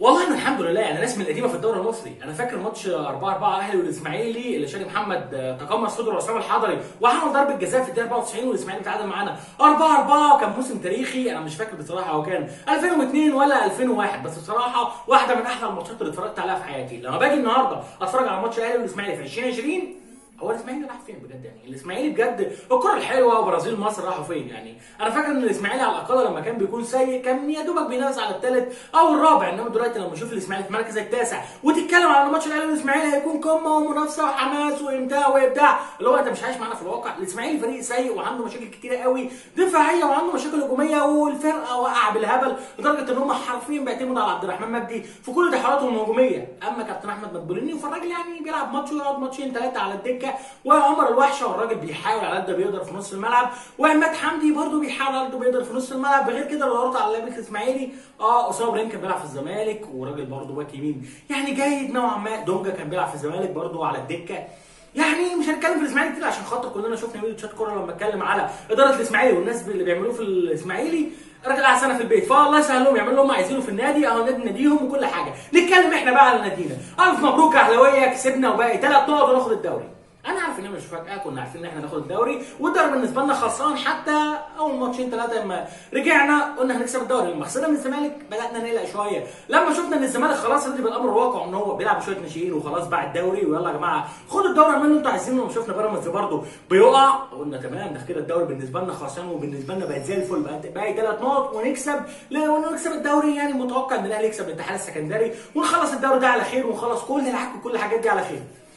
والله انا الحمد لله يعني ناس من القديمه في الدوري المصري انا فاكر ماتش 4 4 اهلي والاسماعيلي اللي شادي محمد آه، تقمص صدر عصام الحضري وعمل ضربه جزاء في الدقيقه 94 والاسماعيلي تعادل معانا 4 4 وكان موسم تاريخي انا مش فاكر بصراحه هو كان 2002 ولا 2001 بس بصراحه واحده من احلى الماتشات اللي اتفرجت عليها في حياتي لما باجي النهارده اتفرج على ماتش الاهلي والاسماعيلي في 2020 هو الاسماعيلي راح فين بجد يعني الاسماعيلي بجد الكره الحلوه وبرازيل مصر راحوا فين يعني انا فاكر ان الاسماعيلي على الاقل لما كان بيكون سيء كان يا دوبك بينافس على الثالث او الرابع انما دلوقتي لما اشوف الاسماعيلي في المركز التاسع وتتكلم على ماتش الاهلي والاسماعيلي هيكون قمه ومنافسه وحماس وامتاع وابداع اللي هو انت مش عايش معانا في الواقع الاسماعيلي فريق سيء وعنده مشاكل كتيره قوي دفاعيه وعنده مشاكل هجوميه والفرقه واقعه بالهبل لدرجه ان هم حرفيا بيعتمدوا على عبد الرحمن مجدي في كل تحولاتهم الهجوميه اما كابتن احمد مدبوليني فالراجل يعني بيلعب ماتش ويقعد ماتشين ثلاثه على الدكه وعمر الوحشه والراجل بيحاول على قد ما بيقدر في نص الملعب وعماد حمدي برده بيحاول على قد ما بيقدر في نص الملعب غير كده لو دورت على لعيبه الاسماعيلي اه اسامه ابراهيم كان بيلعب في الزمالك وراجل برده باك يمين يعني جيد نوعا ما دونجا كان بيلعب في الزمالك برده على الدكه يعني مش هنتكلم في الاسماعيلي كتير عشان خاطر كلنا شفنا فيديو تشات كوره لما اتكلم على اداره الاسماعيلي والناس اللي بيعملوه في الاسماعيلي راجل قاعد سنه في البيت فالله يسهل لهم يعملوا اللي هم عايزينه في النادي اهو نادي ناديهم وكل حاجه نتكلم احنا بقى على نادينا الف مبروك يا اهلاويه كسبنا وباقي ثلاث نقط وناخد الدوري انا عارف ان هي مش مفاجاه كنا عارفين ان احنا ناخد الدوري والدوري بالنسبه لنا خلصان حتى اول ماتشين ثلاثه لما رجعنا قلنا هنكسب الدوري لما خسرنا من الزمالك بدانا نقلق شويه لما شفنا ان الزمالك خلاص رضي بالامر الواقع ان هو بيلعب شويه ناشئين وخلاص باع الدوري ويلا يا جماعه خدوا الدوري اعملوا اللي انتوا عايزينه لما شفنا بيراميدز برضه بيقع قلنا تمام ده كده الدوري بالنسبه لنا خلصان وبالنسبه لنا بقت زي الفل بقت باقي ثلاث نقط ونكسب لا ونكسب الدوري يعني متوقع ان الاهلي يكسب الاتحاد السكندري ونخلص الدوري ده على خير ونخلص كل العك وكل الحاجات دي على خير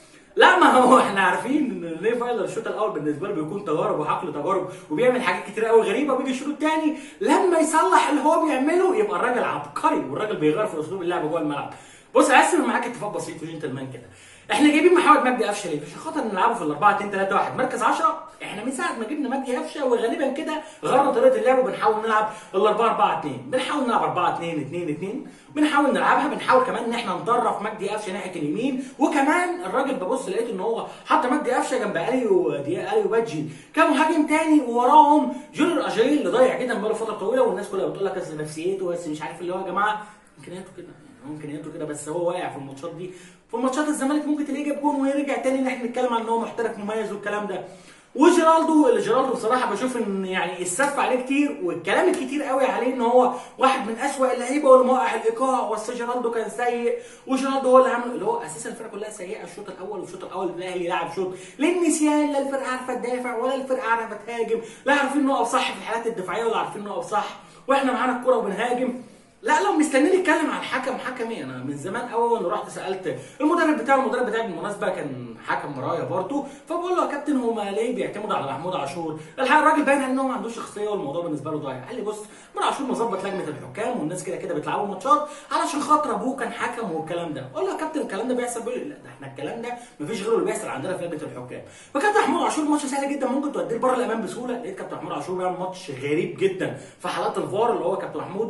لا ما هو احنا عارفين ان ري فايلر الشوط الاول بالنسبه له بيكون تجارب وحقل تجارب وبيعمل حاجات كتير قوي غريبه وبيجي الشوط الثاني لما يصلح اللي هو بيعمله يبقى الراجل عبقري والراجل بيغير في اسلوب اللعب جوه الملعب بص هقسم معاك اتفاق بسيط وجنتلمان كده احنا جايبين محمد مجدي قفشه ليه؟ عشان خاطر نلعبه في ال 4 2 3 1 مركز 10 احنا من ساعه ما جبنا مجدي قفشه وغالبا كده غيرنا طريقه اللعب وبنحاول نلعب ال 4 4 2 بنحاول نلعب 4 2 2 2 بنحاول نلعبها بنحاول كمان ان احنا ندرب مجدي قفشه ناحيه اليمين وكمان الراجل ببص لقيت ان هو حط مجدي قفشه جنب اليو دي اليو بادجي كمهاجم تاني ووراهم جونيور اجايل اللي ضايع جدا بقاله فتره طويله والناس كلها بتقول لك اصل نفسيته بس مش عارف اللي هو يا جماعه امكانياته كده يعني هو امكانياته كده بس هو واقع في الماتشات دي في ماتشات الزمالك ممكن تلاقيه جاب جون ويرجع تاني ان احنا نتكلم عن ان هو محترف مميز والكلام ده وجيرالدو اللي جيرالدو بصراحه بشوف ان يعني السف عليه كتير والكلام الكتير قوي عليه ان هو واحد من اسوأ اللعيبه واللي موقع الايقاع بس جيرالدو كان سيء وجيرالدو هو اللي عمل اللي هو اساسا الفرقه كلها سيئه الشوط الاول والشوط الاول الاهلي لعب شوط للنسيان لا الفرقه عارفه تدافع ولا الفرقه عارفه تهاجم لا عارفين نقف صح في الحالات الدفاعيه ولا عارفين نقف صح واحنا معانا الكوره وبنهاجم لا لو مستنيني اتكلم عن حكم حكم ايه انا من زمان قوي وانا رحت سالت المدرب بتاعه المدرب بتاعي بالمناسبه كان حكم مرايا برضه فبقول له يا كابتن هما ليه بيعتمدوا على محمود عاشور الحقيقه الراجل باين ان هو ما عندوش شخصيه والموضوع بالنسبه له ضايع قال لي بص محمود عاشور مظبط لجنه الحكام والناس كده كده بتلعبوا ماتشات علشان خاطر ابوه كان حكم والكلام ده اقول له يا كابتن الكلام ده بيحصل بيقول لي لا ده احنا الكلام ده مفيش غيره اللي بيحصل عندنا في لجنه الحكام فكابتن محمود عاشور ماتش سهل جدا ممكن توديه بره الامان بسهوله لقيت كابتن محمود عاشور بيعمل ماتش غريب جدا في حالات الفار اللي هو كابتن محمود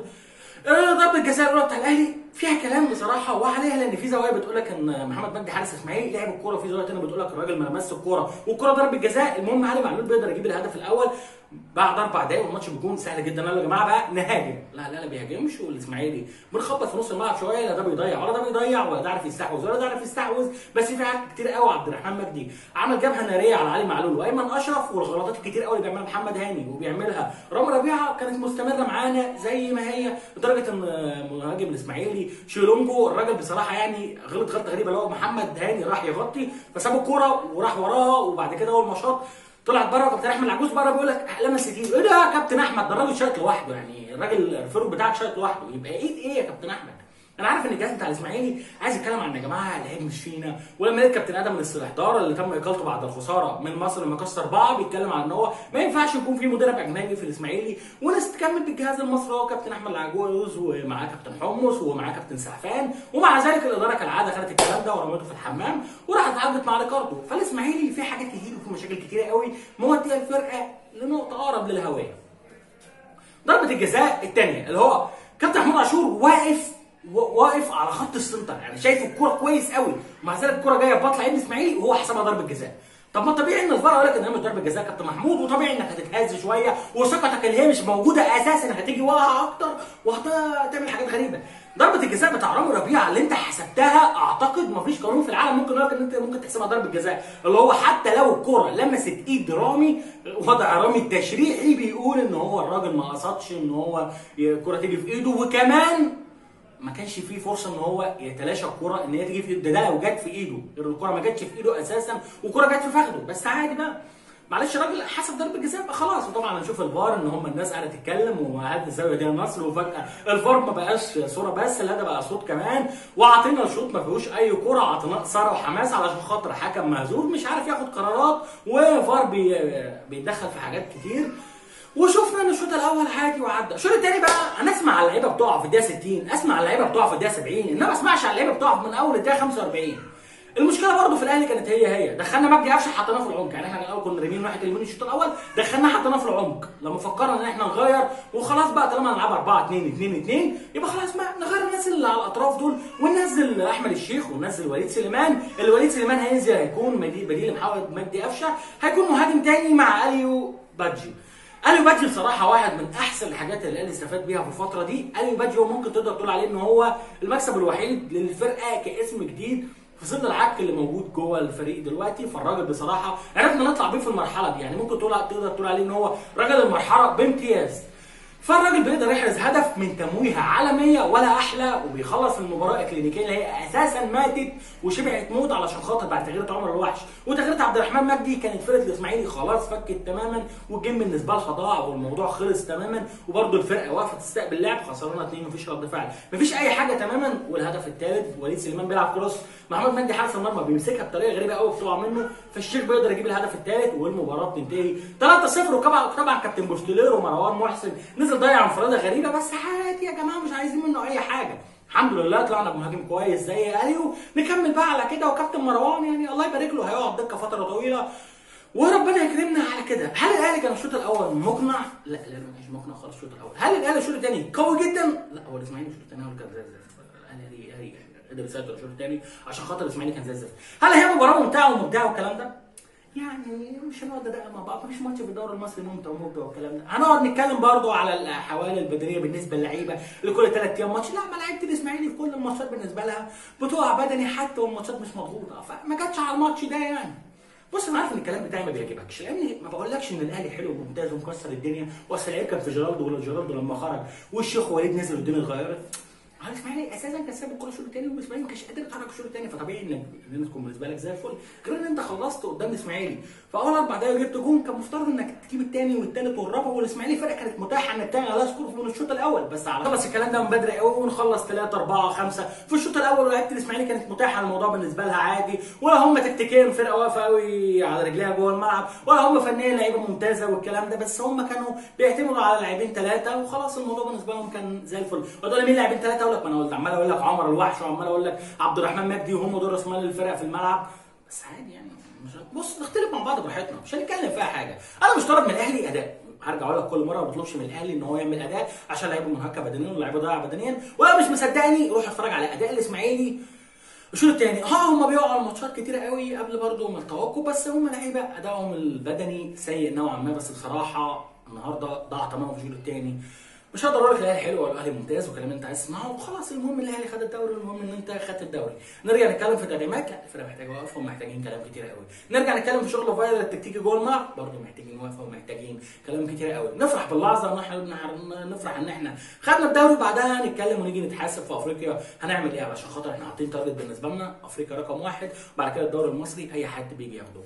ضربه الجزاء الاولى بتاع الاهلي فيها كلام بصراحه وعليها لان في زوايا بتقول لك ان محمد مجدي حارس اسماعيل لعب الكوره وفي زوايا ثانيه بتقول لك الراجل ما لمسش الكوره والكوره ضربه جزاء المهم علي معلول بيقدر يجيب الهدف الاول بعد اربع دقايق والماتش بيكون سهل جدا قالوا يا جماعه بقى نهاجم لا لا لا بيهاجمش والاسماعيلي بنخبط في نص الملعب شويه لا ده بيضيع ولا ده بيضيع ولا ده عارف يستحوذ ولا ده عارف يستحوذ بس في حاجات كتير قوي عبد الرحمن مجدي عمل جبهه ناريه على علي معلول وايمن اشرف والغلطات الكتير قوي اللي بيعملها محمد هاني وبيعملها رامي ربيعه كانت مستمره معانا زي ما هي لدرجه ان مهاجم الاسماعيلي شيلونجو الراجل بصراحه يعني غلط غلطه غريبه اللي هو محمد هاني راح يغطي فساب الكوره وراح وراها وبعد كده اول ما شاط طلعت بره كابتن احمد العجوز بره بيقول لك لمس ايد ايه ده يا كابتن احمد ده الراجل شايط لوحده يعني الراجل الفرق بتاعك شايط لوحده يبقى ايد ايه يا كابتن احمد انا عارف ان الجهاز بتاع الاسماعيلي عايز يتكلم عن يا جماعه العيب مش فينا ولما لقيت كابتن ادم الاستحضار اللي تم اقالته بعد الخساره من مصر لما كسر اربعه بيتكلم عن ان هو ما ينفعش يكون في مدرب اجنبي في الاسماعيلي وناس تكمل بالجهاز المصري هو كابتن احمد العجوز ومعاه كابتن حمص ومعاه كابتن سعفان ومع ذلك الاداره كالعاده خدت الكلام ده ورميته في الحمام وراحت عدت مع ريكاردو فالاسماعيلي في حاجات كتير وفي مشاكل كتيره قوي موديه الفرقه لنقطه اقرب للهويه ضربه الجزاء الثانيه اللي هو كابتن محمود عاشور واقف واقف على خط السنتر يعني شايف الكوره كويس قوي ومع ذلك الكوره جايه بطلع ابن اسماعيلي وهو حسبها ضربه جزاء طب ما طبيعي ان الفار يقول لك ان هي مش ضربه جزاء كابتن محمود وطبيعي انك هتتهز شويه وثقتك اللي هي مش موجوده اساسا هتيجي واقعه اكتر وهتعمل حاجات غريبه ضربه الجزاء بتاع رامي ربيعه اللي انت حسبتها اعتقد ما فيش قانون في العالم ممكن يقول لك ان انت ممكن تحسبها ضربه جزاء اللي هو حتى لو الكره لمست ايد رامي وضع رامي التشريحي بيقول ان هو الراجل ما قصدش ان هو الكره تيجي في ايده وكمان ما كانش فيه فرصه ان هو يتلاشى الكره ان هي تيجي في ايده ده, ده لو جت في ايده الكره ما جاتش في ايده اساسا والكره جت في فخده بس عادي بقى معلش الراجل حسب ضربه جزاء خلاص وطبعا هنشوف الفار ان هم الناس قاعده تتكلم وهات الزاويه دي النصر وفجاه الفار ما بقاش صوره بس لا ده بقى صوت كمان وعطينا الشوط ما فيهوش اي كره عطيناه اثاره وحماس علشان خاطر حكم مهزوز مش عارف ياخد قرارات وفار بي بيتدخل في حاجات كتير وشفنا ان الشوط الاول عادي وعدى الشوط الثاني بقى انا اسمع على اللعيبه بتقع في الدقيقه 60 اسمع اللعيبه بتقع في الدقيقه 70 انما ما اسمعش على اللعيبه بتقع من اول الدقيقه 45 المشكله برضه في الاهلي كانت هي هي دخلنا مجدي قفشه حطيناه في العمق يعني احنا الاول كنا رامين واحد اليمين الشوط الاول دخلناه حطيناه في العمق لما فكرنا ان احنا نغير وخلاص بقى طالما هنلعب 4 2 2 2 يبقى خلاص بقى نغير الناس اللي على الاطراف دول وننزل احمد الشيخ وننزل وليد سليمان اللي وليد سليمان هينزل هيكون بديل محمد مجدي قفشه هيكون مهاجم تاني مع اليو بادجي اليو بادجي بصراحه واحد من احسن الحاجات اللي الاهلي استفاد بيها في الفتره دي اليو بادجي هو ممكن تقدر تقول عليه ان هو المكسب الوحيد للفرقه كاسم جديد في ظل العك اللي موجود جوه الفريق دلوقتي فالراجل بصراحه عرفنا نطلع بيه في المرحله دي يعني ممكن تقول تقدر تقول عليه ان هو راجل المرحله بامتياز فالراجل بيقدر يحرز هدف من تمويهه عالميه ولا احلى وبيخلص المباراه اكلينيكيه اللي هي اساسا ماتت وشبعت موت علشان خاطر بعد تغيير عمر الوحش وتغيير عبد الرحمن مجدي كانت فرقه الاسماعيلي خلاص فكت تماما والجيم بالنسبه لها ضاع والموضوع خلص تماما وبرده الفرقه واقفه تستقبل لعب خسرانه اثنين مفيش رد فعل مفيش اي حاجه تماما والهدف الثالث وليد سليمان بيلعب كروس محمد مجدي حارس المرمى بيمسكها بطريقه غريبه قوي بتقع منه فالشيخ بيقدر يجيب الهدف الثالث والمباراه بتنتهي 3-0 وطبعا طبعا كابتن بوستيليرو ومروان محسن نزل ضيع انفراده غريبه بس عادي يا جماعه مش عايزين منه اي حاجه الحمد لله طلعنا بمهاجم كويس زي اليو نكمل بقى على كده وكابتن مروان يعني الله يبارك له هيقعد دكه فتره طويله وربنا يكرمنا على كده هل الاهلي كان الشوط الاول مقنع لا لا مش مقنع خالص الشوط الاول هل الاهلي الشوط الثاني قوي جدا لا هو الاسماعيلي الشوط الثاني هو اللي كان زي الزفت الاهلي الاهلي قدر يسيطر الشوط الثاني عشان خاطر الاسماعيلي كان زي الزفت هل هي مباراه ممتعه ومبدعه والكلام ده يعني مش هنقعد ندقق مع بعض مفيش ماتش في الدوري المصري ممتع ومبدع والكلام ده هنقعد نتكلم برضو على الاحوال البدنيه بالنسبه للعيبه اللي كل ثلاث ايام ماتش لا ما لعيبه الاسماعيلي في كل الماتشات بالنسبه لها بتقع بدني حتى والماتشات مش مضغوطه فما جاتش على الماتش ده يعني بص انا عارف ان الكلام بتاعي ما بيعجبكش لان ما بقولكش ان الاهلي حلو وممتاز ومكسر الدنيا واصل العيب كان في جيرالدو ولا جيرالدو لما خرج والشيخ وليد نزل والدنيا اتغيرت على الاسماعيلي اساسا كان ساب الكوره الشوط الثاني والاسماعيلي ما كانش قادر يتحرك الشوط الثاني فطبيعي ان الدنيا تكون بالنسبه لك زي الفل غير ان انت خلصت قدام الاسماعيلي فاول اربع دقايق جبت جون كان مفترض انك تجيب الثاني والثالث والرابع والاسماعيلي فرقه كانت متاحه انك تعمل عليها سكور من الشوط الاول بس على بس الكلام ده من بدري قوي ونخلص 3 4 5 في الشوط الاول لعيبه الاسماعيلي كانت متاحه الموضوع بالنسبه لها عادي ولا هم تكتيكيا فرقه واقفه قوي على رجليها جوه الملعب ولا هم فنيا لعيبه ممتازه والكلام ده بس هم كانوا بيعتمدوا على لاعبين ثلاثه وخلاص الموضوع بالنسبه لهم كان زي الفل وتقول مين لاعبين ثلاثه اقول لك ما انا قلت عمال اقول لك عمر الوحش وعمال اقول لك عبد الرحمن مجدي وهم دول راس مال الفرقه في الملعب بس عادي يعني مش بص نختلف مع بعض براحتنا مش هنتكلم فيها حاجه انا مش طالب من الاهلي اداء هرجع اقول لك كل مره ما بطلبش من الاهلي ان هو يعمل اداء عشان لعيبه منهكه بدنيا ولاعيبه ضايعه بدنيا ولا مش مصدقني روح اتفرج على اداء الاسماعيلي الشوط الثاني اه هم بيقعوا على ماتشات كتيره قوي قبل برضه ما التوقف بس هم لعيبه ادائهم البدني سيء نوعا ما بس بصراحه النهارده ضاع تماما في الشوط الثاني مش هقدر اقول لك الاهلي حلو ولا الاهلي ممتاز وكلام انت عايز تسمعه وخلاص المهم الاهلي خد الدوري المهم ان انت خدت الدوري نرجع نتكلم في التدعيمات لا الفرقه محتاجه وقفه ومحتاجين كلام كتير قوي نرجع نتكلم في شغل فايلر التكتيكي جوه الملعب برضه محتاجين وقفه ومحتاجين كلام كتير قوي نفرح باللحظه ان احنا نفرح ان احنا خدنا الدوري وبعدها نتكلم ونيجي نتحاسب في افريقيا هنعمل ايه علشان خاطر احنا حاطين تارجت بالنسبه لنا افريقيا رقم واحد وبعد كده الدوري المصري اي حد بيجي ياخده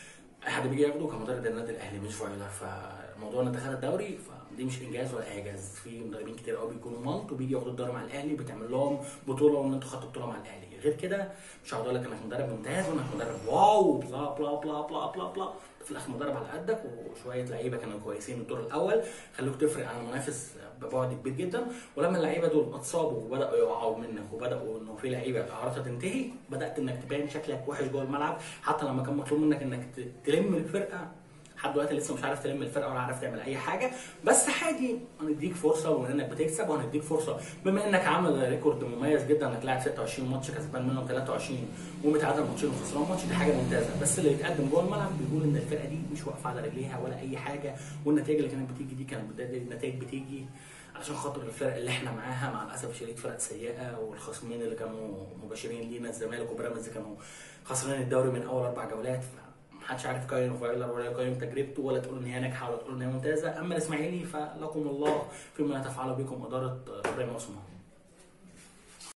اي حد بيجي ياخده كمدرب النادي الاهلي مش فايلر فموضوع ان انت خد الدوري دي مش انجاز ولا اعجاز في مدربين كتير قوي بيكونوا مالت وبيجي ياخدوا الدوري مع الاهلي بتعمل لهم بطوله وان انتوا خدتوا بطوله مع الاهلي غير كده مش هقعد اقول لك انك مدرب ممتاز وانك مدرب واو بلا بلا بلا بلا بلا بلا في الاخر مدرب على قدك وشويه لعيبه كانوا كويسين الدور الاول خلوك تفرق عن المنافس ببعد كبير جدا ولما اللعيبه دول اتصابوا وبداوا يقعوا منك وبداوا انه في لعيبه اعارتها تنتهي بدات انك تبان شكلك وحش جوه الملعب حتى لما كان مطلوب منك انك تلم الفرقه لحد دلوقتي لسه مش عارف تلم الفرقه ولا عارف تعمل اي حاجه بس عادي هنديك فرصه بما انك بتكسب وهنديك فرصه بما انك عامل ريكورد مميز جدا انك لاعب 26 ماتش كسبان منهم 23 ومتعادل ماتشين وخسران ماتش دي حاجه ممتازه بس اللي يتقدم جوه الملعب بيقول ان الفرقه دي مش واقفه على رجليها ولا اي حاجه والنتائج اللي كانت بتيجي دي كانت بت- النتائج بتيجي عشان خاطر الفرق اللي احنا معاها مع الاسف الشديد فرق سيئه والخصمين اللي كانوا مباشرين لينا الزمالك وبيراميدز كانوا خسرانين الدوري من اول اربع جولات محدش عارف يقيم فايلر ولا يقيم تجربته ولا تقول ان هي ناجحه ولا تقول ان هي ممتازه اما الاسماعيلي فلكم الله فيما تفعل بكم اداره ابراهيم عثمان